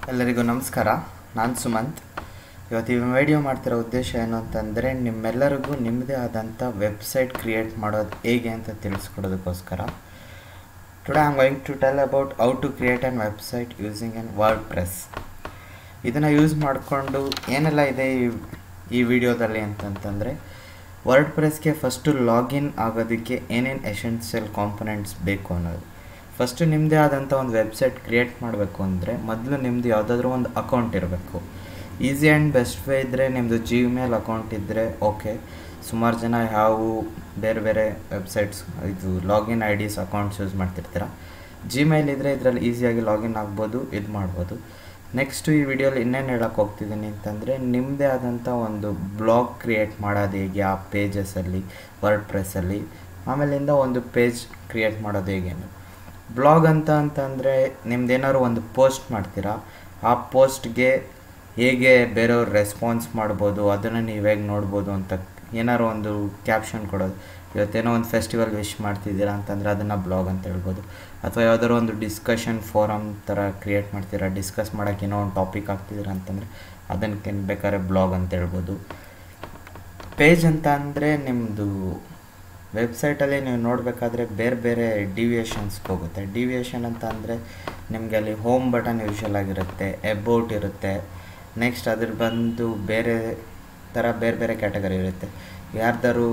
ಎಲ್ಲರಿಗೂ ನಮಸ್ಕಾರ ನಾನು ಸುಮಂತ್ ಇವತ್ತು ಈ ವಿಡಿಯೋ ಮಾಡ್ತಿರೋ ಉದ್ದೇಶ ಏನು ಅಂತಂದರೆ ನಿಮ್ಮೆಲ್ಲರಿಗೂ ನಿಮ್ಮದೇ ಆದಂಥ ವೆಬ್ಸೈಟ್ ಕ್ರಿಯೇಟ್ ಮಾಡೋದು ಹೇಗೆ ಅಂತ ತಿಳಿಸ್ಕೊಡೋದಕ್ಕೋಸ್ಕರ today I'm going to tell about how to create an website using an WordPress ಇದನ್ನು ಯೂಸ್ ಮಾಡಿಕೊಂಡು ಏನೆಲ್ಲ ಇದೆ ಈ ಈ ವಿಡಿಯೋದಲ್ಲಿ ಅಂತಂತಂದರೆ ವರ್ಡ್ ಪ್ರೆಸ್ಗೆ ಫಸ್ಟು ಲಾಗಿನ್ ಆಗೋದಕ್ಕೆ ಏನೇನು ಎಸೆನ್ಷಿಯಲ್ ಕಾಂಪೊನೆಂಟ್ಸ್ ಬೇಕು ಅನ್ನೋದು ಫಸ್ಟು ನಿಮ್ಮದೇ ಆದಂಥ ಒಂದು ವೆಬ್ಸೈಟ್ ಕ್ರಿಯೇಟ್ ಮಾಡಬೇಕು ಅಂದರೆ ಮೊದಲು ನಿಮ್ಮದು ಯಾವುದಾದ್ರೂ ಒಂದು ಅಕೌಂಟ್ ಇರಬೇಕು ಈಸಿ ಆ್ಯಂಡ್ ಬೆಸ್ಟ್ ವೇ ಇದ್ದರೆ ನಿಮ್ಮದು ಜಿಮೇಲ್ ಅಕೌಂಟ್ ಇದ್ದರೆ ಓಕೆ ಸುಮಾರು ಜನ ಯಾವ ಬೇರೆ ಬೇರೆ ವೆಬ್ಸೈಟ್ಸ್ ಇದು login IDs accounts use ಮಾಡ್ತಿರ್ತೀರ ಜಿಮೇಲ್ ಇದ್ದರೆ ಇದರಲ್ಲಿ ಈಸಿಯಾಗಿ ಲಾಗಿನ್ ಆಗ್ಬೋದು ಇದು ಮಾಡ್ಬೋದು ನೆಕ್ಸ್ಟು ಈ ವಿಡಿಯೋಲಿ ಇನ್ನೇನು ಹೇಳಕ್ಕೆ ಹೋಗ್ತಿದ್ದೀನಿ ಅಂತಂದರೆ ನಿಮ್ಮದೇ ಆದಂಥ ಒಂದು ಬ್ಲಾಗ್ ಕ್ರಿಯೇಟ್ ಮಾಡೋದು ಹೇಗೆ ಆ ಪೇಜಸಲ್ಲಿ ವರ್ಡ್ ಪ್ರೆಸ್ಸಲ್ಲಿ ಆಮೇಲಿಂದ ಒಂದು ಪೇಜ್ ಕ್ರಿಯೇಟ್ ಮಾಡೋದು ಹೇಗೆ ಬ್ಲಾಗ್ ಅಂತ ಅಂತಂದರೆ ನಿಮ್ದು ಏನಾದ್ರು ಒಂದು ಪೋಸ್ಟ್ ಮಾಡ್ತೀರಾ ಆ ಪೋಸ್ಟ್ಗೆ ಹೇಗೆ ಬೇರೆಯವ್ರು ರೆಸ್ಪಾನ್ಸ್ ಮಾಡ್ಬೋದು ಅದನ್ನು ನೀವು ಹೇಗೆ ನೋಡ್ಬೋದು ಅಂತ ಏನಾದ್ರು ಒಂದು ಕ್ಯಾಪ್ಷನ್ ಕೊಡೋದು ಇವತ್ತೇನೋ ಒಂದು ಫೆಸ್ಟಿವಲ್ ವಿಶ್ ಮಾಡ್ತಿದ್ದೀರಾ ಅಂತಂದರೆ ಅದನ್ನು ಬ್ಲಾಗ್ ಅಂತ ಹೇಳ್ಬೋದು ಅಥವಾ ಯಾವ್ದಾದ್ರು ಒಂದು ಡಿಸ್ಕಷನ್ ಫೋರಮ್ ಥರ ಕ್ರಿಯೇಟ್ ಮಾಡ್ತೀರಾ ಡಿಸ್ಕಸ್ ಮಾಡೋಕ್ಕೆ ಏನೋ ಒಂದು ಟಾಪಿಕ್ ಆಗ್ತಿದ್ದೀರಾ ಅಂತಂದರೆ ಅದಕ್ಕೆ ಬೇಕಾದ್ರೆ ಬ್ಲಾಗ್ ಅಂತ ಹೇಳ್ಬೋದು ಪೇಜ್ ಅಂತ ಅಂದರೆ ನಿಮ್ಮದು ವೆಬ್ಸೈಟಲ್ಲಿ ನೀವು ನೋಡಬೇಕಾದ್ರೆ ಬೇರೆ ಬೇರೆ ಡಿವಿಯೇಷನ್ಸ್ಗೆ ಹೋಗುತ್ತೆ ಡಿವಿಯೇಷನ್ ಅಂತ ಅಂದರೆ ನಿಮಗೆ ಅಲ್ಲಿ ಹೋಮ್ ಬಟನ್ ಯೂಶಲ್ ಆಗಿರುತ್ತೆ ಎಬೌಟ್ ಇರುತ್ತೆ ನೆಕ್ಸ್ಟ್ ಅದ್ರ ಬಂದು ಬೇರೆ ಥರ ಬೇರೆ ಬೇರೆ ಕ್ಯಾಟಗರಿ ಇರುತ್ತೆ ಯಾರ್ದಾರು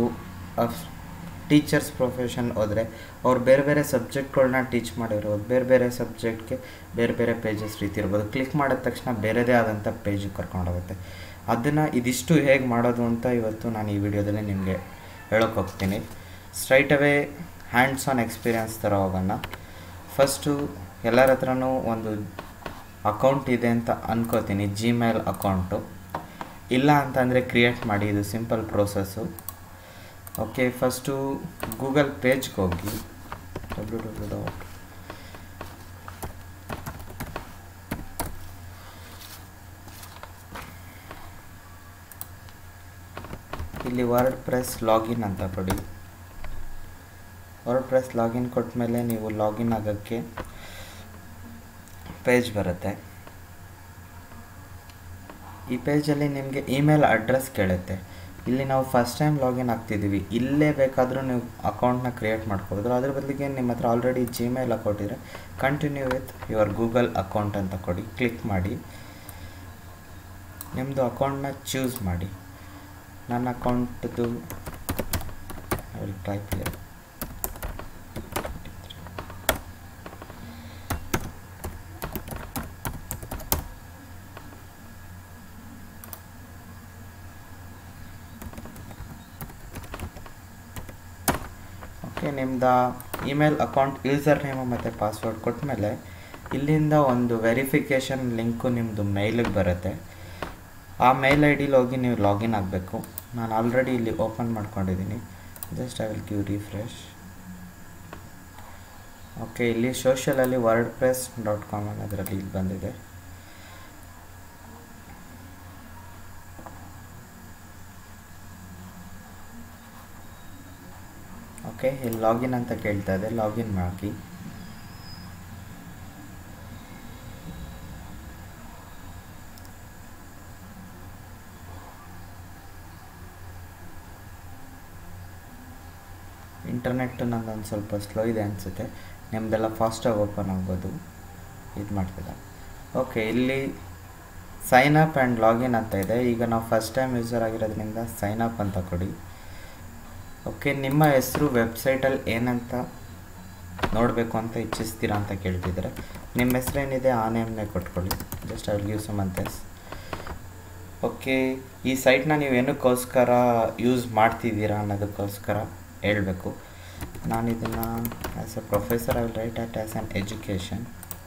ಟೀಚರ್ಸ್ ಪ್ರೊಫೆಷನ್ ಹೋದರೆ ಅವ್ರು ಬೇರೆ ಬೇರೆ ಸಬ್ಜೆಕ್ಟ್ಗಳನ್ನ ಟೀಚ್ ಮಾಡಿರೋದು ಬೇರೆ ಬೇರೆ ಸಬ್ಜೆಕ್ಟ್ಗೆ ಬೇರೆ ಬೇರೆ ಪೇಜಸ್ ರೀತಿ ಇರ್ಬೋದು ಕ್ಲಿಕ್ ಮಾಡಿದ ತಕ್ಷಣ ಬೇರೆದೇ ಆದಂಥ ಪೇಜಿಗೆ ಕರ್ಕೊಂಡೋಗುತ್ತೆ ಅದನ್ನು ಇದಿಷ್ಟು ಹೇಗೆ ಮಾಡೋದು ಅಂತ ಇವತ್ತು ನಾನು ಈ ವಿಡಿಯೋದಲ್ಲಿ ನಿಮಗೆ ಹೇಳೋಕೆ ಹೋಗ್ತೀನಿ straight away hands on experience ಥರ ಹೋಗೋಣ ಫಸ್ಟು ಎಲ್ಲರ ಹತ್ರನೂ ಒಂದು ಅಕೌಂಟ್ ಇದೆ ಅಂತ ಅನ್ಕೋತೀನಿ ಜಿಮೇಲ್ ಅಕೌಂಟು ಇಲ್ಲ ಅಂತಂದರೆ ಕ್ರಿಯೇಟ್ ಮಾಡಿ ಇದು simple process okay first Google ಪೇಜ್ಗೆ ಹೋಗಿ ಡಬ್ಲ್ಯೂ ಡಬ್ಲ್ಯೂ ಡಾಟ್ ಇಲ್ಲಿ ವರ್ಡ್ ಪ್ರೆಸ್ ಲಾಗಿನ್ ಅಂತ ಕೊಡಿ ವರ್ಡ್ ಪ್ರೆಸ್ ಲಾಗಿನ್ ಕೊಟ್ಟ ಮೇಲೆ ನೀವು ಲಾಗಿನ್ ಆಗೋಕ್ಕೆ ಪೇಜ್ ಬರುತ್ತೆ ಈ ಪೇಜಲ್ಲಿ ನಿಮಗೆ ಇಮೇಲ್ ಅಡ್ರೆಸ್ ಕೇಳುತ್ತೆ ಇಲ್ಲಿ ನಾವು ಫಸ್ಟ್ ಟೈಮ್ ಲಾಗಿನ್ ಆಗ್ತಿದ್ದೀವಿ ಇಲ್ಲೇ ಬೇಕಾದರೂ ನೀವು ಅಕೌಂಟ್ನ ಕ್ರಿಯೇಟ್ ಮಾಡ್ಕೋಬೋದು ಅದ್ರ ಬದಲಿಗೆ ನಿಮ್ಮ ಹತ್ರ ಆಲ್ರೆಡಿ ಜಿಮೇಲ್ ಅಕೌಂಟ್ ಇದ್ದರೆ continue with your Google account ಅಂತ ಕೊಡಿ ಕ್ಲಿಕ್ ಮಾಡಿ ನಿಮ್ಮದು ಅಕೌಂಟ್ನ ಚೂಸ್ ಮಾಡಿ ನನ್ನ ಅಕೌಂಟ್ದು I will type here okay ನಿಮ್ಮದು ಇಮೇಲ್ ಅಕೌಂಟ್ ಯೂಸರ್ ನೇಮು ಮತ್ತು ಪಾಸ್ವರ್ಡ್ ಕೊಟ್ಟಮೇಲೆ ಇಲ್ಲಿಂದ ಒಂದು ವೆರಿಫಿಕೇಷನ್ ಲಿಂಕು ನಿಮ್ಮದು ಮೇಲಿಗೆ ಬರುತ್ತೆ ಆ ಮೇಲ್ ಐ ಡಿಲಿ ಹೋಗಿ ನೀವು ಲಾಗಿನ್ ಆಗಬೇಕು ನಾನು ಆಲ್ರೆಡಿ ಇಲ್ಲಿ ಓಪನ್ ಮಾಡ್ಕೊಂಡಿದ್ದೀನಿ just I will give refresh okay ಇಲ್ಲಿ ಸೋಷಿಯಲಲ್ಲಿ ವರ್ಡ್ ಪ್ರೆಸ್ ಡಾಟ್ ಕಾಮ್ ಅನ್ನೋದರಲ್ಲಿ ಇಲ್ಲಿ ಬಂದಿದೆ ಓಕೆ ಇಲ್ಲಿ ಲಾಗಿನ್ ಅಂತ ಕೇಳ್ತಾ ಇದೆ ಲಾಗಿನ್ ಮಾಡಿ ಇಂಟರ್ನೆಟ್ ನಂದೊಂದು ಸ್ವಲ್ಪ ಸ್ಲೋ ಇದೆ ಅನಿಸುತ್ತೆ ನಿಮ್ಮದೆಲ್ಲ ಫಾಸ್ಟಾಗಿ ಓಪನ್ ಆಗ್ಬೋದು ಇದು ಮಾಡ್ತಿದ್ದ ಓಕೆ ಇಲ್ಲಿ ಸೈನ್ ಅಪ್ ಆ್ಯಂಡ್ ಲಾಗಿನ್ ಅಂತ ಇದೆ ಈಗ ನಾವು ಫಸ್ಟ್ ಟೈಮ್ ಯೂಸರ್ ಆಗಿರೋದ್ರಿಂದ ಸೈನ್ ಅಪ್ ಅಂತ ಕೊಡಿ ಓಕೆ ನಿಮ್ಮ ಹೆಸರು ವೆಬ್ಸೈಟಲ್ಲಿ ಏನಂತ ನೋಡಬೇಕು ಅಂತ ಇಚ್ಛಿಸ್ತೀರಾ ಅಂತ ಕೇಳ್ತಿದ್ದಾರೆ ನಿಮ್ಮ ಹೆಸರೇನಿದೆ ಆ ನೇಮ್ನೇ ಕೊಟ್ಕೊಳ್ಳಿ just I will give some ಅಂತೆಸ್ ಓಕೆ ಈ ಸೈಟ್ನ ನೀವು ಏನಕ್ಕೋಸ್ಕರ ಯೂಸ್ ಮಾಡ್ತಿದ್ದೀರಾ ಅನ್ನೋದಕ್ಕೋಸ್ಕರ ಹೇಳಬೇಕು ನಾನು ಇದನ್ನು as a professor I will write at as an education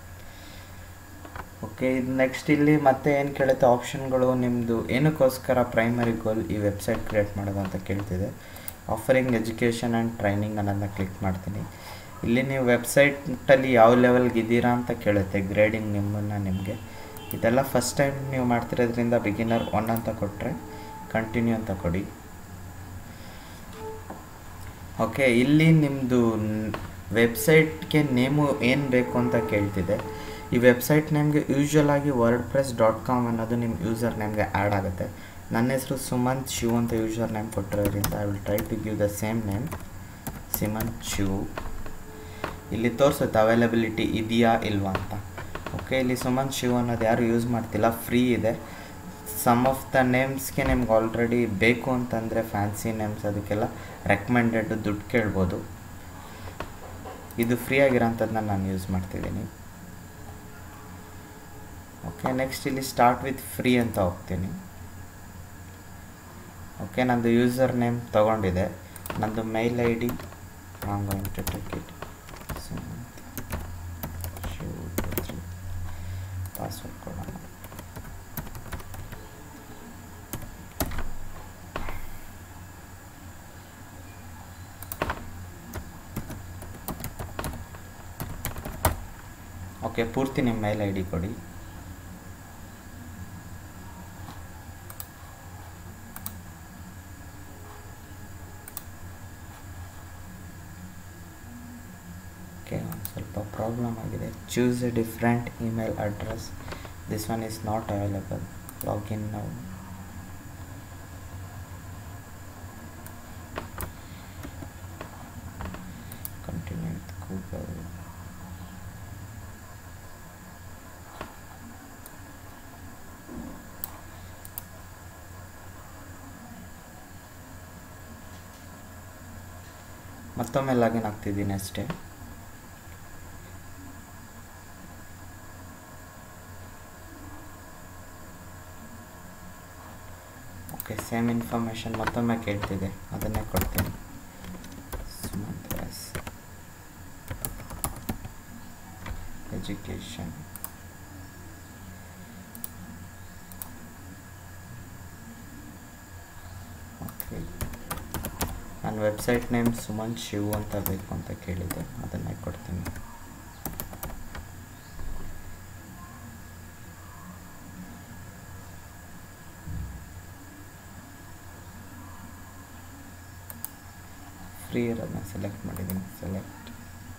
okay ಇದು ನೆಕ್ಸ್ಟ್ ಇಲ್ಲಿ ಮತ್ತೆ ಏನು ಕೇಳುತ್ತೆ ಆಪ್ಷನ್ಗಳು ನಿಮ್ಮದು ಏನಕ್ಕೋಸ್ಕರ ಪ್ರೈಮರಿ ಗೋಲ್ ಈ ವೆಬ್ಸೈಟ್ ಕ್ರಿಯೇಟ್ ಮಾಡೋದು ಅಂತ ಕೇಳ್ತಿದೆ ಆಫರಿಂಗ್ ಎಜುಕೇಷನ್ ಆ್ಯಂಡ್ ಟ್ರೈನಿಂಗ್ ಅನ್ನೋದನ್ನ ಕ್ಲಿಕ್ ಮಾಡ್ತೀನಿ ಇಲ್ಲಿ ನೀವು ವೆಬ್ಸೈಟಲ್ಲಿ ಯಾವ ಲೆವೆಲ್ಗೆ ಇದ್ದೀರಾ ಅಂತ ಕೇಳುತ್ತೆ ಗ್ರೇಡಿಂಗ್ ನಿಮ್ಮನ್ನು ನಿಮಗೆ ಇದೆಲ್ಲ ಫಸ್ಟ್ ಟೈಮ್ ನೀವು ಮಾಡ್ತಿರೋದ್ರಿಂದ ಬಿಗಿನರ್ ಒನ್ ಅಂತ ಕೊಟ್ಟರೆ ಕಂಟಿನ್ಯೂ ಅಂತ ಕೊಡಿ ಓಕೆ ಇಲ್ಲಿ ನಿಮ್ಮದು ವೆಬ್ಸೈಟ್ಗೆ ನೇಮು ಏನು ಬೇಕು ಅಂತ ಕೇಳ್ತಿದೆ ಈ ವೆಬ್ಸೈಟ್ ನೇಮ್ಗೆ ಯೂಶ್ವಲ್ ಆಗಿ ವರ್ಡ್ ಪ್ರೆಸ್ ಡಾಟ್ ಕಾಮ್ ಅನ್ನೋದು ನಿಮ್ಮ ಯೂಸರ್ ನೇಮ್ಗೆ ಆ್ಯಡ್ ಆಗುತ್ತೆ ನನ್ನ ಹೆಸರು ಸುಮಂತ್ ಶಿವ್ ಅಂತ ಯೂಸರ್ ನೇಮ್ ಕೊಟ್ಟಿರೋದ್ರಿಂದ I will try to give the same name Simant Shiv ಇಲ್ಲಿ ತೋರಿಸುತ್ತೆ ಅವೈಲಬಿಲಿಟಿ ಇದೆಯಾ ಇಲ್ವಾ ಅಂತ ಓಕೆ ಇಲ್ಲಿ ಸುಮಂತ್ ಶಿವ್ ಅನ್ನೋದು ಯಾರು ಯೂಸ್ ಮಾಡ್ತಿಲ್ಲ ಫ್ರೀ ಇದೆ ಸಮ್ ಆಫ್ ದ ನೇಮ್ಸ್ಗೆ ನಿಮ್ಗೆ ಆಲ್ರೆಡಿ ಬೇಕು ಅಂತಂದರೆ ಫ್ಯಾನ್ಸಿ ನೇಮ್ಸ್ ಅದಕ್ಕೆಲ್ಲ ರೆಕಮೆಂಡೆಡ್ ದುಡ್ಡು ಕೇಳ್ಬೋದು ಇದು ಫ್ರೀ ಆಗಿರೋಂಥದ್ದನ್ನ ನಾನು ಯೂಸ್ ಮಾಡ್ತಿದ್ದೀನಿ ಓಕೆ ನೆಕ್ಸ್ಟ್ ಇಲ್ಲಿ ಸ್ಟಾರ್ಟ್ ವಿತ್ ಫ್ರೀ ಅಂತ ಹೋಗ್ತೀನಿ ಓಕೆ ನಂದು ಯೂಸರ್ ನೇಮ್ ತೊಗೊಂಡಿದೆ ನಂದು mail I D I going to take it password ಕೊಡೋಣ ಓಕೆ ಪೂರ್ತಿ ನಿಮ್ಮ ಮೇಲ್ ಐ ಡಿ ಕೊಡಿ ಓಕೆ ಒಂದು ಸ್ವಲ್ಪ ಪ್ರಾಬ್ಲಮ್ ಆಗಿದೆ choose a different email address this one is not available login ನಾವು ಕಂಟಿನ್ಯೂ ವಿತ್ ಗೂಗಲ್ ಮತ್ತೊಮ್ಮೆ ಲಾಗಿನ್ ಆಗ್ತಿದ್ದೀನಿ ಅಷ್ಟೇ ಓಕೆ ಸೇಮ್ ಇನ್ಫಾರ್ಮೇಷನ್ ಮತ್ತೊಮ್ಮೆ ಕೇಳ್ತಿದೆ ಅದನ್ನೇ ಕೊಡ್ತೀನಿ ಸುಮಂತ್ ಎಸ್ ಎಜುಕೇಷನ್ ಓಕೆ ನನ್ನ ವೆಬ್ಸೈಟ್ ನೇಮ್ ಸುಮಂತ್ ಶಿವ್ ಅಂತ ಬೇಕು ಅಂತ ಕೇಳಿದೆ ಅದನ್ನೇ ಕೊಡ್ತೀನಿ ಫ್ರೀ ಇರೋದನ್ನ ಸೆಲೆಕ್ಟ್ ಮಾಡಿದ್ದೀನಿ select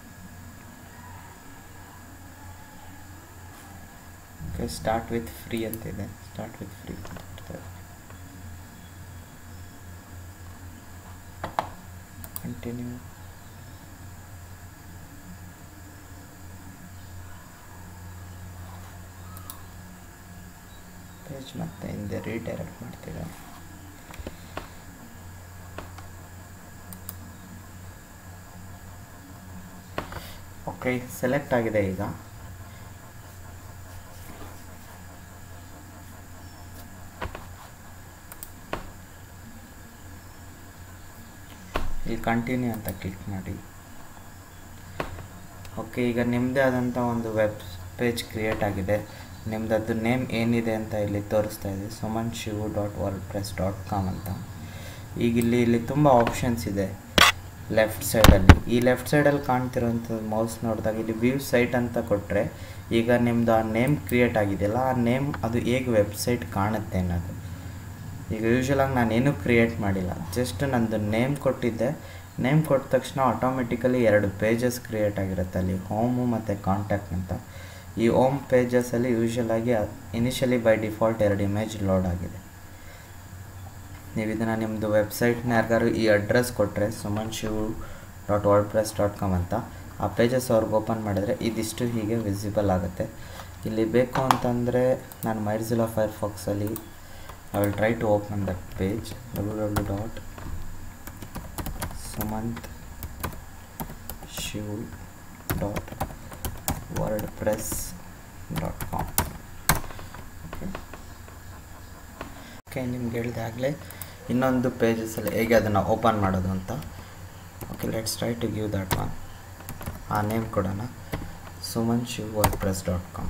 okay start with free ಅಂತಿದೆ start with free continue page ಮತ್ತೆ ಹಿಂದೆ ರೀಡೈರೆಕ್ಟ್ ಮಾಡ್ತಿದೆ ಓಕೆ ಸೆಲೆಕ್ಟ್ ಆಗಿದೆ ಈಗ ಇಲ್ಲಿ ಕಂಟಿನ್ಯೂ ಅಂತ ಕ್ಲಿಕ್ ಮಾಡಿ ಓಕೆ ಈಗ ನಿಮ್ಮದೇ ಆದಂಥ ಒಂದು ವೆಬ್ ಪೇಜ್ ಕ್ರಿಯೇಟ್ ಆಗಿದೆ ನಿಮ್ಮದದ್ದು ನೇಮ್ ಏನಿದೆ ಅಂತ ಇಲ್ಲಿ ತೋರಿಸ್ತಾ ಇದೆ Suman Shivu dot WordPress dot com ಅಂತ ಈಗ ಇಲ್ಲಿ ಇಲ್ಲಿ ತುಂಬ ಆಪ್ಷನ್ಸ್ ಇದೆ ಲೆಫ್ಟ್ ಸೈಡಲ್ಲಿ ಈ ಲೆಫ್ಟ್ ಸೈಡಲ್ಲಿ ಕಾಣ್ತಿರೋಂಥದ್ದು ಮೌಸ್ ನೋಡಿದಾಗ ಇಲ್ಲಿ ವ್ಯೂ ಸೈಟ್ ಅಂತ ಕೊಟ್ಟರೆ ಈಗ ನಿಮ್ಮದು ಆ ನೇಮ್ ಕ್ರಿಯೇಟ್ ಆಗಿದೆಯಲ್ಲ ಆ ನೇಮ್ ಅದು ಹೇಗೆ ವೆಬ್ಸೈಟ್ ಕಾಣುತ್ತೆ ಅನ್ನೋದು ಈಗ ಯೂಶ್ವಲಾಗಿ ನಾನೇನು ಕ್ರಿಯೇಟ್ ಮಾಡಿಲ್ಲ ಜಸ್ಟ್ ನಂದು ನೇಮ್ ಕೊಟ್ಟಿದ್ದೆ ನೇಮ್ ಕೊಟ್ಟ ತಕ್ಷಣ ಆಟೋಮೆಟಿಕಲಿ ಎರಡು ಪೇಜಸ್ ಕ್ರಿಯೇಟ್ ಆಗಿರುತ್ತೆ ಅಲ್ಲಿ ಹೋಮು ಮತ್ತು ಕಾಂಟ್ಯಾಕ್ಟ್ ಅಂತ ಈ ಹೋಮ್ ಪೇಜಸಲ್ಲಿ ಯೂಶ್ವಲಾಗಿ ಇನಿಷಿಯಲಿ ಬೈ ಡಿಫಾಲ್ಟ್ ಎರಡು ಇಮೇಜ್ ಲೋಡ್ ಆಗಿದೆ ನೀವು ಇದನ್ನು ನಿಮ್ಮದು ವೆಬ್ಸೈಟ್ನ ಯಾರಿಗಾರು ಈ ಅಡ್ರೆಸ್ ಕೊಟ್ಟರೆ Suman Shiv dot WordPress dot com ಅಂತ ಆ ಪೇಜಸ್ ಅವ್ರಿಗೆ ಓಪನ್ ಮಾಡಿದರೆ ಇದಿಷ್ಟು ಹೀಗೆ ವಿಸಿಬಲ್ ಆಗುತ್ತೆ ಇಲ್ಲಿ ಬೇಕು ಅಂತಂದರೆ ನಾನು ಮೈರ್ಜಿಲಾ ಫೈರ್ ಫಾಕ್ಸಲ್ಲಿ I will try to open that page www. Sumant Shiv dot wordpress.com okay okay ನಿಮ್ಗೆ ಹೇಳಿದೆ ಆಗಲೇ ಇನ್ನೊಂದು ಪೇಜಸಲ್ಲಿ ಹೇಗೆ ಅದನ್ನು ಓಪನ್ ಮಾಡೋದು ಅಂತ okay let's try to give that one ಆ ನೇಮ್ ಕೊಡೋಣ Suman Shiv WordPress dot com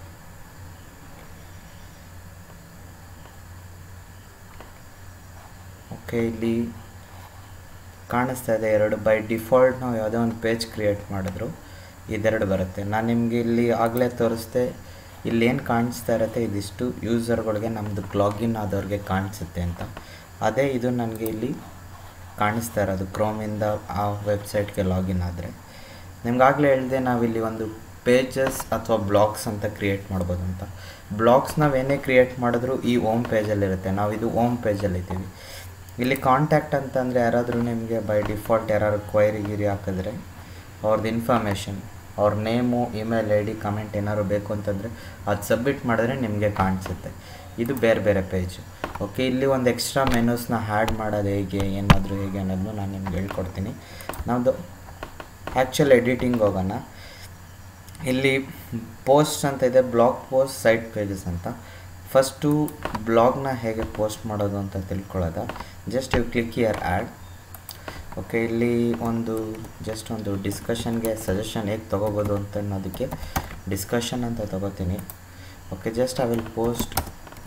okay ಇಲ್ಲಿ ಕಾಣಿಸ್ತಾ ಇದೆ ಎರಡು ಬೈ ಡಿಫಾಲ್ಟ್ ನಾವು ಯಾವುದೋ ಒಂದು ಪೇಜ್ ಕ್ರಿಯೇಟ್ ಮಾಡಿದ್ರು ಇದೆರಡು ಬರುತ್ತೆ ನಾನು ನಿಮಗೆ ಇಲ್ಲಿ ಆಗಲೇ ತೋರಿಸ್ದೆ ಇಲ್ಲಿ ಏನು ಕಾಣಿಸ್ತಾ ಇರುತ್ತೆ ಇದಿಷ್ಟು ಯೂಸರ್ಗಳಿಗೆ ನಮ್ಮದು ಲಾಗಿನ್ ಆದವ್ರಿಗೆ ಕಾಣಿಸುತ್ತೆ ಅಂತ ಅದೇ ಇದು ನನಗೆ ಇಲ್ಲಿ ಕಾಣಿಸ್ತಾ ಇರೋದು ಕ್ರೋಮಿಂದ ಆ ವೆಬ್ಸೈಟ್ಗೆ ಲಾಗಿನ್ ಆದರೆ ನಿಮ್ಗಾಗಲೇ ಹೇಳಿದೆ ನಾವಿಲ್ಲಿ ಒಂದು ಪೇಜಸ್ ಅಥವಾ ಬ್ಲಾಗ್ಸ್ ಅಂತ ಕ್ರಿಯೇಟ್ ಮಾಡ್ಬೋದು ಅಂತ ಬ್ಲಾಗ್ಸ್ ನಾವೇನೇ ಕ್ರಿಯೇಟ್ ಮಾಡಿದ್ರು ಈ ಓಮ್ ಪೇಜಲ್ಲಿರುತ್ತೆ ನಾವು ಇದು ಓಮ್ ಪೇಜಲ್ಲಿದ್ದೀವಿ ಇಲ್ಲಿ ಕಾಂಟ್ಯಾಕ್ಟ್ ಅಂತಂದರೆ ಯಾರಾದರೂ ನಿಮಗೆ ಬೈ ಡಿಫಾಲ್ಟ್ ಯಾರು ಕ್ವೈರಿ ಗಿರಿ ಹಾಕಿದ್ರೆ ಅವ್ರದ್ದು ಇನ್ಫಾರ್ಮೇಷನ್ ಅವ್ರ name email I D comment ಏನಾದ್ರು ಬೇಕು ಅಂತಂದರೆ ಅದು ಸಬ್ಮಿಟ್ ಮಾಡಿದ್ರೆ ನಿಮಗೆ ಕಾಣಿಸುತ್ತೆ ಇದು ಬೇರೆ ಬೇರೆ ಪೇಜು ಓಕೆ ಇಲ್ಲಿ ಒಂದು ಎಕ್ಸ್ಟ್ರಾ ಮೆನೂಸ್ನ ಹ್ಯಾಡ್ ಮಾಡೋದು ಹೇಗೆ ಏನಾದರೂ ಹೇಗೆ ಅನ್ನೋದನ್ನು ನಾನು ನಿಮ್ಗೆ ಹೇಳ್ಕೊಡ್ತೀನಿ ನಮ್ಮದು ಆ್ಯಕ್ಚುಲ್ ಎಡಿಟಿಂಗ್ ಹೋಗೋಣ ಇಲ್ಲಿ ಪೋಸ್ಟ್ ಅಂತ ಇದೆ ಬ್ಲಾಗ್ ಪೋಸ್ಟ್ ಸೈಟ್ ಪೇಜಸ್ ಅಂತ ಫಸ್ಟು ಬ್ಲಾಗ್ನ ಹೇಗೆ ಪೋಸ್ಟ್ ಮಾಡೋದು ಅಂತ ತಿಳ್ಕೊಳ್ಳೋದ ಜಸ್ಟ್ ಇವು ಕ್ಲಿಕ್ ಇಯರ್ ಆ್ಯಡ್ ಓಕೆ ಇಲ್ಲಿ ಒಂದು ಜಸ್ಟ್ ಒಂದು ಡಿಸ್ಕಷನ್ಗೆ ಸಜೆಷನ್ ಹೇಗೆ ತೊಗೋಬೋದು ಅಂತ ಅನ್ನೋದಕ್ಕೆ ಡಿಸ್ಕಷನ್ ಅಂತ ತೊಗೋತೀನಿ okay just I will post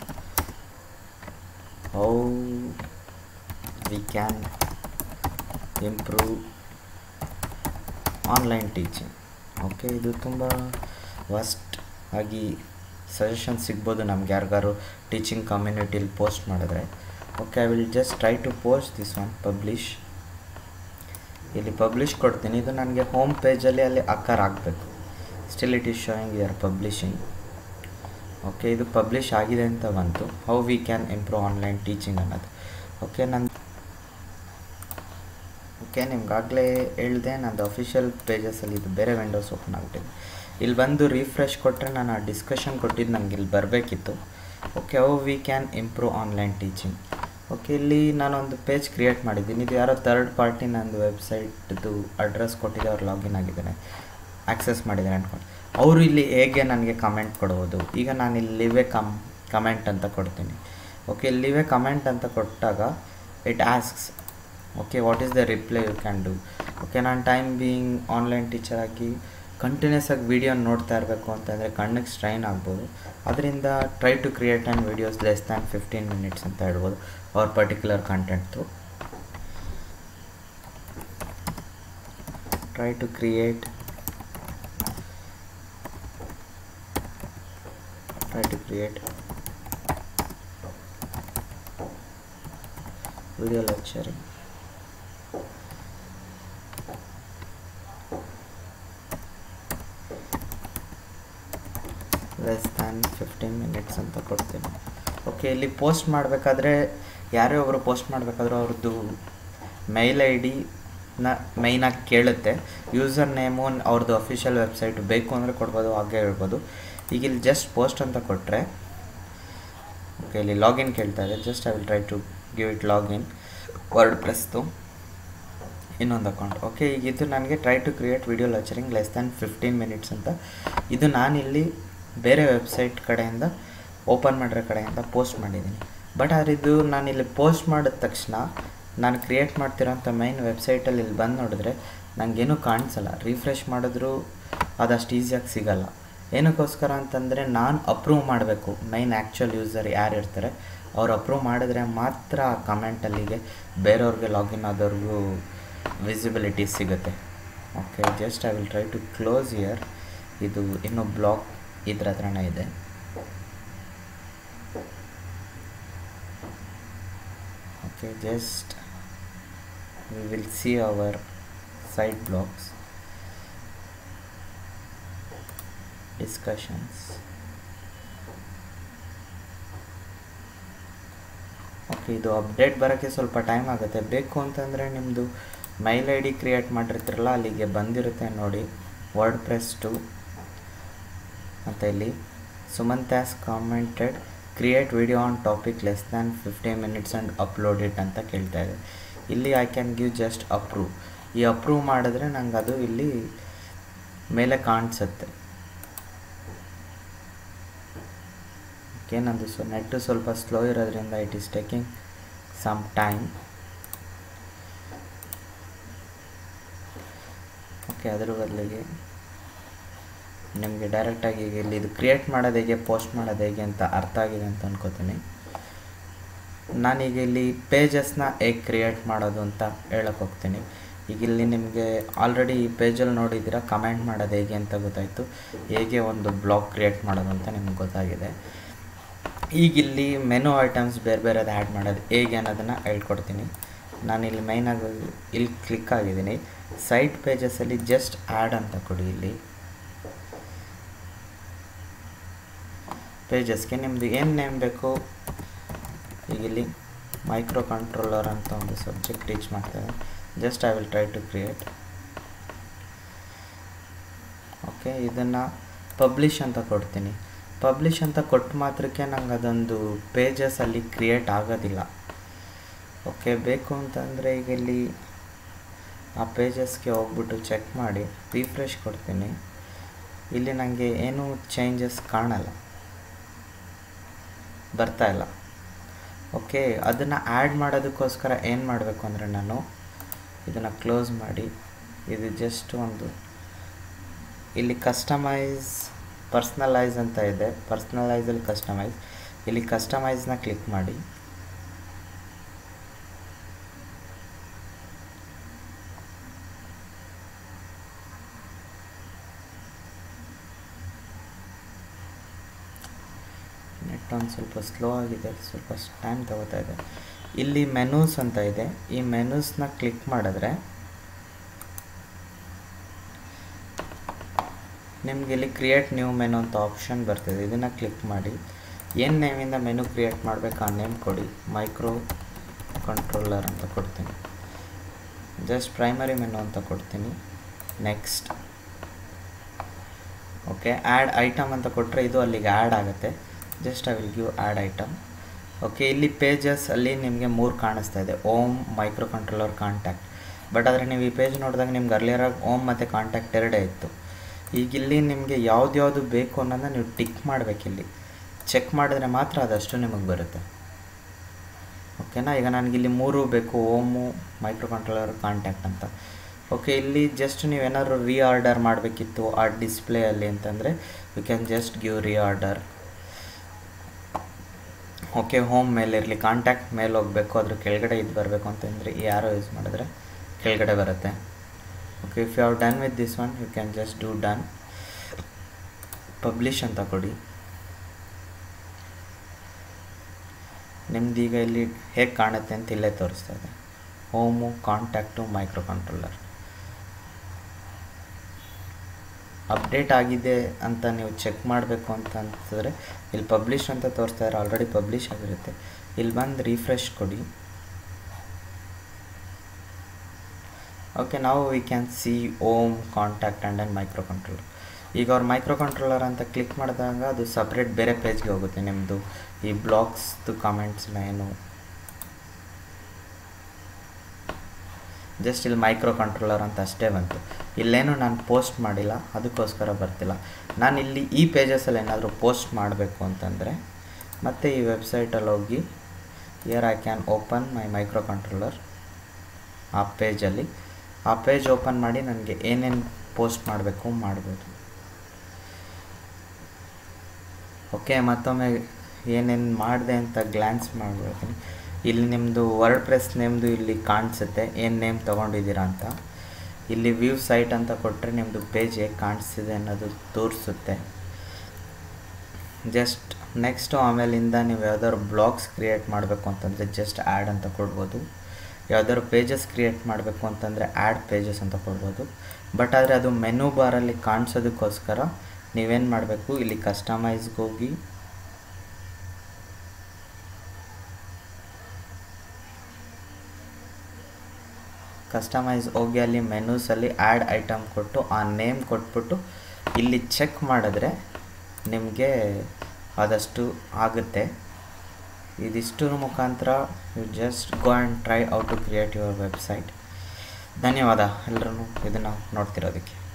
how we can improve online teaching okay ಇದು ತುಂಬ ವಸ್ಟ್ ಆಗಿ ಸಜೆಷನ್ ಸಿಗ್ಬೋದು ನಮ್ಗೆ ಯಾರಿಗಾರು ಟೀಚಿಂಗ್ ಕಮ್ಯುನಿಟಿಲಿ ಪೋಸ್ಟ್ ಮಾಡಿದ್ರೆ okay I will just try to post this one publish ಇಲ್ಲಿ ಪಬ್ಲಿಷ್ ಕೊಡ್ತೀನಿ ಇದು ನನಗೆ ಹೋಮ್ ಪೇಜಲ್ಲಿ ಅಲ್ಲಿ ಅಕ್ಕರ್ ಆಗಬೇಕು still it is showing here publishing okay ಇದು ಪಬ್ಲಿಷ್ ಆಗಿದೆ ಅಂತ ಬಂತು how we can improve online teaching ಅನ್ನೋದು ಓಕೆ ನನ್ನ ಓಕೆ ನಿಮ್ಗಾಗಲೇ ಹೇಳಿದೆ ನಂದು ಅಫಿಷಿಯಲ್ ಪೇಜಸಲ್ಲಿ ಇದು ಬೇರೆ ವಿಂಡೋಸ್ ಓಪನ್ ಆಗ್ಬಿಟ್ಟಿದೆ ಇಲ್ಲಿ ಬಂದು ರಿಫ್ರೆಶ್ ಕೊಟ್ಟರೆ ನಾನು ಆ ಡಿಸ್ಕಷನ್ ಕೊಟ್ಟಿದ್ದು ನನಗೆ ಇಲ್ಲಿ ಬರಬೇಕಿತ್ತು okay how we can improve online teaching okay ಇಲ್ಲಿ ನಾನೊಂದು ಪೇಜ್ ಕ್ರಿಯೇಟ್ ಮಾಡಿದ್ದೀನಿ ಇದು ಯಾರೋ ಥರ್ಡ್ ಪಾರ್ಟಿ ನಂದು ವೆಬ್ಸೈಟ್ದು ಅಡ್ರೆಸ್ ಕೊಟ್ಟಿದೆ ಅವ್ರು ಲಾಗಿನ್ ಆಗಿದ್ದಾರೆ ಆಕ್ಸೆಸ್ ಮಾಡಿದ್ದಾರೆ ಅಂದ್ಕೊಂಡು ಅವರು ಇಲ್ಲಿ ಹೇಗೆ ನನಗೆ ಕಮೆಂಟ್ ಕೊಡ್ಬೋದು ಈಗ ನಾನು ಇಲ್ಲಿ ಲಿವೆ ಕಮ್ ಕಮೆಂಟ್ ಅಂತ ಕೊಡ್ತೀನಿ ಓಕೆ ಲಿವೆ ಕಮೆಂಟ್ ಅಂತ ಕೊಟ್ಟಾಗ it asks okay what is the reply you can do okay ನಾನು ಟೈಮ್ ಬೀಯಿಂಗ್ ಆನ್ಲೈನ್ ಟೀಚರ್ ಆಗಿ ಕಂಟಿನ್ಯೂಸ್ ಆಗಿ ವೀಡಿಯೋ ನೋಡ್ತಾ ಇರಬೇಕು ಅಂತಂದರೆ ಕಣ್ಣಿಗೆ ಸ್ಟ್ರೈನ್ ಆಗ್ಬೋದು ಅದರಿಂದ try to create and videos less than fifteen minutes ಅಂತ ಹೇಳ್ಬೋದು ಅವ್ರ ಪರ್ಟಿಕ್ಯುಲರ್ ಕಂಟೆಂಟ್ದು try to create try to create video lecturing less than fifteen minutes ಅಂತ ಕೊಡ್ತೀನಿ ಓಕೆ ಇಲ್ಲಿ ಪೋಸ್ಟ್ ಮಾಡಬೇಕಾದ್ರೆ ಯಾರೇ ಒಬ್ಬರು ಪೋಸ್ಟ್ ಮಾಡಬೇಕಾದ್ರೂ ಅವ್ರದ್ದು ಮೇಲ್ ಐ ಡಿನ ಮೈನಾಗಿ ಕೇಳುತ್ತೆ ಯೂಸರ್ ನೇಮು ಅವ್ರದ್ದು ಅಫಿಷಿಯಲ್ ವೆಬ್ಸೈಟ್ ಬೇಕು ಅಂದರೆ ಕೊಡ್ಬೋದು ಹಾಗೆ ಹೇಳ್ಬೋದು ಈಗ ಇಲ್ಲಿ ಜಸ್ಟ್ ಪೋಸ್ಟ್ ಅಂತ ಕೊಟ್ಟರೆ ಓಕೆ ಇಲ್ಲಿ ಲಾಗಿನ್ ಕೇಳ್ತಾ ಇದೆ just I will try to give it login ವರ್ಡ್ ಪ್ರೆಸ್ತು ಇನ್ನೊಂದು ಅಕೌಂಟ್ ಓಕೆ ಈಗ ಇದು ನನಗೆ try to create video lecturing less than fifteen minutes ಅಂತ ಇದು ನಾನಿಲ್ಲಿ ಬೇರೆ ವೆಬ್ಸೈಟ್ ಕಡೆಯಿಂದ ಓಪನ್ ಮಾಡಿರೋ ಕಡೆಯಿಂದ ಪೋಸ್ಟ್ ಮಾಡಿದ್ದೀನಿ ಬಟ್ ಆದರೆ ಇದು ನಾನಿಲ್ಲಿ ಪೋಸ್ಟ್ ಮಾಡಿದ ತಕ್ಷಣ ನಾನು ಕ್ರಿಯೇಟ್ ಮಾಡ್ತಿರೋಂಥ ಮೈನ್ ವೆಬ್ಸೈಟಲ್ಲಿ ಇಲ್ಲಿ ಬಂದು ನೋಡಿದ್ರೆ ನನಗೇನು ಕಾಣಿಸಲ್ಲ ರಿಫ್ರೆಶ್ ಮಾಡಿದ್ರೂ ಅದಷ್ಟು ಈಸಿಯಾಗಿ ಸಿಗಲ್ಲ ಏನಕ್ಕೋಸ್ಕರ ಅಂತಂದರೆ ನಾನು ಅಪ್ರೂವ್ ಮಾಡಬೇಕು ಮೈನ್ ಆ್ಯಕ್ಚುಯಲ್ ಯೂಸರ್ ಯಾರು ಇರ್ತಾರೆ ಅವ್ರು ಅಪ್ರೂವ್ ಮಾಡಿದ್ರೆ ಮಾತ್ರ ಆ ಕಮೆಂಟಲ್ಲಿಗೆ ಬೇರೆಯವ್ರಿಗೆ ಲಾಗಿನ್ ಆದವ್ರಿಗೂ ವಿಸಿಬಿಲಿಟಿ ಸಿಗುತ್ತೆ okay just I will try to close here ಇದು ಇನ್ನೂ ಬ್ಲಾಕ್ ಇದ್ರ ಹತ್ರನೇ ಇದೆ okay just we will see our side blocks discussions okay ಇದು ಅಪ್ಡೇಟ್ ಬರೋಕ್ಕೆ ಸ್ವಲ್ಪ ಟೈಮ್ ಆಗುತ್ತೆ ಬೇಕು ಅಂತಂದರೆ ನಿಮ್ಮದು ಮೈಲ್ ಐ ಡಿ ಕ್ರಿಯೇಟ್ ಮಾಡಿರ್ತೀರಲ್ಲ ಅಲ್ಲಿಗೆ ಬಂದಿರುತ್ತೆ ನೋಡಿ ವರ್ಡ್ ಪ್ರೆಸ್ ಟು ಮತ್ತು ಇಲ್ಲಿ Sumant has commented create video on topic less than fifteen minutes and upload it ಅಂತ ಕೇಳ್ತಾ ಇದೆ ಇಲ್ಲಿ I can give just approve ಈ ಅಪ್ರೂವ್ ಮಾಡಿದ್ರೆ ನಂಗೆ ಅದು ಇಲ್ಲಿ ಮೇಲೆ ಕಾಣಿಸುತ್ತೆ ಓಕೆ ನಂದು ಸೊ ನೆಟ್ಟು ಸ್ವಲ್ಪ ಸ್ಲೋ ಇರೋದ್ರಿಂದ it is taking some time okay ಅದ್ರ ಬದಲಿಗೆ ನಿಮಗೆ ಡೈರೆಕ್ಟಾಗಿ ಈಗ ಇಲ್ಲಿ ಇದು ಕ್ರಿಯೇಟ್ ಮಾಡೋದು ಹೇಗೆ ಪೋಸ್ಟ್ ಮಾಡೋದು ಹೇಗೆ ಅಂತ ಅರ್ಥ ಆಗಿದೆ ಅಂತ ಅನ್ಕೋತೀನಿ ನಾನೀಗ ಇಲ್ಲಿ ಪೇಜಸ್ನ ಹೇಗೆ ಕ್ರಿಯೇಟ್ ಮಾಡೋದು ಅಂತ ಹೇಳಕ್ಕೆ ಹೋಗ್ತೀನಿ ಈಗ ಇಲ್ಲಿ ನಿಮಗೆ ಆಲ್ರೆಡಿ ಈ ಪೇಜಲ್ಲಿ ನೋಡಿದ್ದೀರಾ ಕಮೆಂಟ್ ಮಾಡೋದು ಹೇಗೆ ಅಂತ ಗೊತ್ತಾಯಿತು ಹೇಗೆ ಒಂದು ಬ್ಲಾಗ್ ಕ್ರಿಯೇಟ್ ಮಾಡೋದು ಅಂತ ನಿಮ್ಗೆ ಗೊತ್ತಾಗಿದೆ ಈಗ ಇಲ್ಲಿ ಮೆನು ಐಟಮ್ಸ್ ಬೇರೆ ಬೇರೆದು ಆ್ಯಡ್ ಮಾಡೋದು ಹೇಗೆ ಅನ್ನೋದನ್ನು ಹೇಳ್ಕೊಡ್ತೀನಿ ನಾನು ಇಲ್ಲಿ ಮೈನಾಗಿ ಇಲ್ಲಿ ಕ್ಲಿಕ್ ಆಗಿದ್ದೀನಿ ಸೈಟ್ ಪೇಜಸಲ್ಲಿ ಜಸ್ಟ್ ಆ್ಯಡ್ ಅಂತ ಕೊಡಿ ಇಲ್ಲಿ ಪೇಜಸ್ಗೆ ನಿಮ್ಮದು ಏನು ನೇಮ್ ಬೇಕು ಈಗ ಇಲ್ಲಿ ಮೈಕ್ರೋ ಕಂಟ್ರೋಲರ್ ಅಂತ ಒಂದು ಸಬ್ಜೆಕ್ಟ್ ಟೀಚ್ ಮಾಡ್ತೇವೆ just I will try to create okay ಇದನ್ನು ಪಬ್ಲಿಷ್ ಅಂತ ಕೊಡ್ತೀನಿ ಪಬ್ಲಿಷ್ ಅಂತ ಕೊಟ್ಟ ಮಾತ್ರಕ್ಕೆ ನಂಗೆ ಅದೊಂದು ಪೇಜಸ್ ಅಲ್ಲಿ ಕ್ರಿಯೇಟ್ ಆಗೋದಿಲ್ಲ ಓಕೆ ಬೇಕು ಅಂತಂದರೆ ಈಗ ಇಲ್ಲಿ ಆ ಪೇಜಸ್ಗೆ ಹೋಗ್ಬಿಟ್ಟು ಚೆಕ್ ಮಾಡಿ ರಿಫ್ರೆಶ್ ಕೊಡ್ತೀನಿ ಇಲ್ಲಿ ನನಗೆ ಏನೂ ಚೇಂಜಸ್ ಕಾಣಲ್ಲ ಬರ್ತಾ ಇಲ್ಲ ಓಕೆ ಅದನ್ನು ಆ್ಯಡ್ ಮಾಡೋದಕ್ಕೋಸ್ಕರ ಏನು ಮಾಡಬೇಕು ಅಂದರೆ ನಾನು ಇದನ್ನು ಕ್ಲೋಸ್ ಮಾಡಿ ಇದು ಜಸ್ಟ್ ಒಂದು ಇಲ್ಲಿ ಕಸ್ಟಮೈಸ್ ಪರ್ಸ್ನಲೈಸ್ ಅಂತ ಇದೆ ಪರ್ಸ್ನಲೈಸಲ್ಲಿ ಕಸ್ಟಮೈಸ್ ಇಲ್ಲಿ ಕಸ್ಟಮೈಸ್ನ ಕ್ಲಿಕ್ ಮಾಡಿ ನೆಟ್ ಒಂದು ಸ್ವಲ್ಪ ಸ್ಲೋ ಆಗಿದೆ ಸ್ವಲ್ಪ ಟೈಮ್ ತಗೋತಾ ಇದೆ ಇಲ್ಲಿ ಮೆನೂಸ್ ಅಂತ ಇದೆ ಈ ಮೆನೂಸ್ನ ಕ್ಲಿಕ್ ಮಾಡಿದ್ರೆ ನಿಮ್ಗೆ ಇಲ್ಲಿ ಕ್ರಿಯೇಟ್ ನ್ಯೂ ಮೆನು ಅಂತ ಆಪ್ಷನ್ ಬರ್ತಿದೆ ಇದನ್ನು ಕ್ಲಿಕ್ ಮಾಡಿ ಏನು ನೇಮಿಂದ ಮೆನು ಕ್ರಿಯೇಟ್ ಮಾಡಬೇಕು ಆ ನೇಮ್ ಕೊಡಿ ಮೈಕ್ರೋ ಕಂಟ್ರೋಲರ್ ಅಂತ ಕೊಡ್ತೀನಿ ಜಸ್ಟ್ ಪ್ರೈಮರಿ ಮೆನು ಅಂತ ಕೊಡ್ತೀನಿ ನೆಕ್ಸ್ಟ್ ಓಕೆ ಆ್ಯಡ್ ಐಟಮ್ ಅಂತ ಕೊಟ್ಟರೆ ಇದು ಅಲ್ಲಿಗೆ ಆ್ಯಡ್ ಆಗುತ್ತೆ just I will give add item okay ಇಲ್ಲಿ ಪೇಜಸ್ ಅಲ್ಲಿ ನಿಮಗೆ ಮೂರು ಕಾಣಿಸ್ತಾ ಇದೆ home microcontroller contact but ಆದರೆ ನೀವು ಈ ಪೇಜ್ ನೋಡಿದಾಗ ನಿಮ್ಗೆ ಅರ್ಲಿಯರಾಗಿ ಓಮ್ ಮತ್ತು ಕಾಂಟ್ಯಾಕ್ಟ್ ಎರಡೇ ಇತ್ತು ಈಗ ಇಲ್ಲಿ ನಿಮಗೆ ಯಾವ್ದು ಬೇಕು ಅನ್ನೋದನ್ನ ನೀವು ಟಿಕ್ ಮಾಡಬೇಕಿಲ್ಲಿ ಚೆಕ್ ಮಾಡಿದ್ರೆ ಮಾತ್ರ ಅದಷ್ಟು ನಿಮಗೆ ಬರುತ್ತೆ ಓಕೆನಾ ಈಗ ನನಗಿಲ್ಲಿ ಮೂರು ಬೇಕು ಓಮು ಮೈಕ್ರೋ ಕಂಟ್ರೋಲರ್ ಕಾಂಟ್ಯಾಕ್ಟ್ ಅಂತ ಓಕೆ ಇಲ್ಲಿ ಜಸ್ಟ್ ನೀವೇನಾದ್ರು ರೀ ಆರ್ಡರ್ ಮಾಡಬೇಕಿತ್ತು ಆ ಡಿಸ್ಪ್ಲೇಯಲ್ಲಿ ಅಂತಂದರೆ you can just give reorder okay home ಮೇಲೆ ಇರಲಿ ಕಾಂಟ್ಯಾಕ್ಟ್ ಮೇಲೆ ಹೋಗಬೇಕು ಅದ್ರ ಕೆಳಗಡೆ ಇದು ಬರಬೇಕು ಅಂತಂದರೆ ಈ ಯಾರೋ ಯೂಸ್ ಮಾಡಿದ್ರೆ ಕೆಳಗಡೆ ಬರುತ್ತೆ okay if you have done with this one you can just do done publish ಅಂತ ಕೊಡಿ ನಿಮ್ದು ಈಗ ಇಲ್ಲಿ ಹೇಗೆ ಕಾಣುತ್ತೆ ಅಂತ ಇಲ್ಲೇ ತೋರಿಸ್ತಾ ಇದೆ home contact microcontroller update ಆಗಿದೆ ಅಂತ ನೀವು ಚೆಕ್ ಮಾಡಬೇಕು ಅಂತ ಅಂತಂದರೆ ಇಲ್ಲಿ ಪಬ್ಲಿಷ್ ಅಂತ ತೋರಿಸ್ತಾ ಇದ್ದಾರೆ ಆಲ್ರೆಡಿ ಪಬ್ಲಿಷ್ ಆಗಿರುತ್ತೆ ಇಲ್ಲಿ ಬಂದು ರಿಫ್ರೆಶ್ ಕೊಡಿ ಓಕೆ ನಾವು we can see home contact and and microcontroller ಈಗ ಅವ್ರು ಮೈಕ್ರೋ ಕಂಟ್ರೋಲರ್ ಅಂತ ಕ್ಲಿಕ್ ಮಾಡಿದಾಗ ಅದು ಸಪ್ರೇಟ್ ಬೇರೆ ಪೇಜ್ಗೆ ಹೋಗುತ್ತೆ ನಿಮ್ಮದು ಈ ಬ್ಲಾಗ್ಸ್ದು ಕಾಮೆಂಟ್ಸ್ನ ಏನು ಜಸ್ಟ್ ಇಲ್ಲಿ ಮೈಕ್ರೋ ಕಂಟ್ರೋಲರ್ ಅಂತ ಅಷ್ಟೇ ಬಂತು ಇಲ್ಲೇನು ನಾನು ಪೋಸ್ಟ್ ಮಾಡಿಲ್ಲ ಅದಕ್ಕೋಸ್ಕರ ಬರ್ತಿಲ್ಲ ನಾನು ಇಲ್ಲಿ ಈ ಪೇಜಸಲ್ಲಿ ಏನಾದರೂ ಪೋಸ್ಟ್ ಮಾಡಬೇಕು ಅಂತಂದರೆ ಮತ್ತೆ ಈ ವೆಬ್ಸೈಟಲ್ಲಿ ಹೋಗಿ here I can open my microcontroller ಆ ಪೇಜಲ್ಲಿ ಆ ಪೇಜ್ ಓಪನ್ ಮಾಡಿ ನನಗೆ ಏನೇನು ಪೋಸ್ಟ್ ಮಾಡಬೇಕು ಮಾಡ್ಬೋದು ಓಕೆ ಮತ್ತೊಮ್ಮೆ ಏನೇನು ಮಾಡಿದೆ ಅಂತ ಗ್ಲ್ಯಾನ್ಸ್ ಮಾಡ್ಬಿಡ್ತೀನಿ ಇಲ್ಲಿ ನಿಮ್ಮದು ವರ್ಡ್ ಪ್ರೆಸ್ ನೇಮ್ದು ಇಲ್ಲಿ ಕಾಣಿಸುತ್ತೆ ಏನು ನೇಮ್ ತೊಗೊಂಡಿದ್ದೀರಾ ಅಂತ ಇಲ್ಲಿ ವ್ಯೂ ಸೈಟ್ ಅಂತ ಕೊಟ್ಟರೆ ನಿಮ್ಮದು ಪೇಜ್ ಹೇಗೆ ಕಾಣಿಸ್ತಿದೆ ಅನ್ನೋದು ತೋರಿಸುತ್ತೆ ಜಸ್ಟ್ ನೆಕ್ಸ್ಟು ಆಮೇಲಿಂದ ನೀವು ಯಾವ್ದಾದ್ರು ಬ್ಲಾಗ್ಸ್ ಕ್ರಿಯೇಟ್ ಮಾಡಬೇಕು ಅಂತಂದರೆ ಜಸ್ಟ್ ಆ್ಯಡ್ ಅಂತ ಕೊಡ್ಬೋದು ಯಾವ್ದಾದ್ರು ಪೇಜಸ್ ಕ್ರಿಯೇಟ್ ಮಾಡಬೇಕು ಅಂತಂದರೆ ಆ್ಯಡ್ ಪೇಜಸ್ ಅಂತ ಕೊಡ್ಬೋದು ಬಟ್ ಆದರೆ ಅದು ಮೆನು ಬಾರಲ್ಲಿ ಕಾಣಿಸೋದಕ್ಕೋಸ್ಕರ ನೀವೇನು ಮಾಡಬೇಕು ಇಲ್ಲಿ ಕಸ್ಟಮೈಸ್ಗೆ ಹೋಗಿ ಕಸ್ಟಮೈಸ್ ಹೋಗಿ ಅಲ್ಲಿ ಮೆನೂಸಲ್ಲಿ ಆ್ಯಡ್ ಐಟಮ್ ಕೊಟ್ಟು ಆ ನೇಮ್ ಕೊಟ್ಬಿಟ್ಟು ಇಲ್ಲಿ ಚೆಕ್ ಮಾಡಿದ್ರೆ ನಿಮಗೆ ಆದಷ್ಟು ಆಗುತ್ತೆ ಇದಿಷ್ಟು ಮುಖಾಂತರ you just go and try out to create your website ಧನ್ಯವಾದ ಎಲ್ಲರೂ ಇದನ್ನು ನೋಡ್ತಿರೋದಕ್ಕೆ